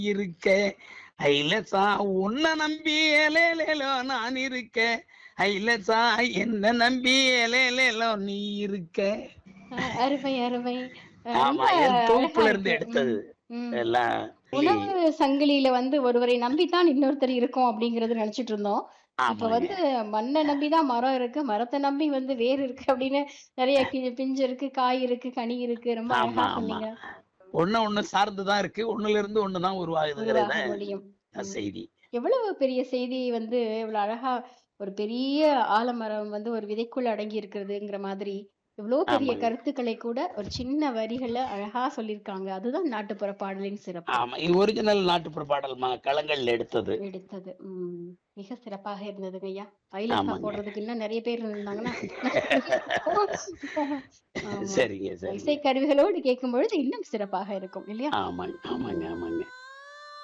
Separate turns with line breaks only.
இருக்க ஐலசா உன்னை நம்பி ஏலேலேலோ நான் இருக்க ஐலசா என்ன நம்பி ஏலேலேலோ நீ இருக்க
அஹ் அருமை அருமை அஹ்
ஆமா
ரொம்ப
என் தொகுப்புல
அழகா
இருந்து
இருக்கு.
எடுத்தது
ம்.
எல்லாம்
உணவு சங்கிலியில வந்து ஒருவரை நம்பித்தான் இன்னொருத்தர் இருக்கோம் அப்படிங்கறது நினைச்சிட்டு இருந்தோம் இப்ப
ஆமாங்க
வந்து மண்ணை நம்பிதான் மரம் இருக்கு மரத்தை நம்பி வந்து வேர் இருக்கு அப்படின்னு நிறைய கி- பிஞ்சு இருக்கு காய் இருக்கு கனி இருக்கு ரொம்ப
ஆமா
அழகா
ஆமா
சொன்னீங்க
ஒண்ணு ஒண்ணு சார்ந்துதான் இருக்கு ஒண்ணுல இருந்து ஒண்ணுதான் உருவாகுதுங்கிறத
உருவாக முடியும் ம்.
செய்தி
எவ்வளவு பெரிய செய்தி வந்து இவ்வளவு அழகா ஒரு பெரிய ஆலமரம் வந்து ஒரு விதைக்குள் அடங்கி இருக்கிறதுங்கிற மாதிரி இவ்வளவு பெரிய
ஆமாங்க
கருத்துக்களை கூட ஒரு சின்ன வரிகள்ல அழகா சொல்லியிருக்காங்க அதுதான் நாட்டுப்புற பாடலின் சிறப்பு
ஆமா இது ஒரிஜினல் நாட்டுப்புற பாடல் மா களங்கள்ல எடுத்தது
எடுத்தது உம் மிக சிறப்பாக இருந்ததுங்க ஐயா ஐலசா
ஆமாங்க
போடுறதுக்கு இன்னும் நிறைய பேர் இருந்தாங்கன்னா ஆமா
சரிங்க சரிங்க
இசை கருவிகளோடு கேட்கும் பொழுது இன்னும் சிறப்பாக இருக்கும் இல்லையா
ஆமாங்க ஆமாங்க ஆமாங்க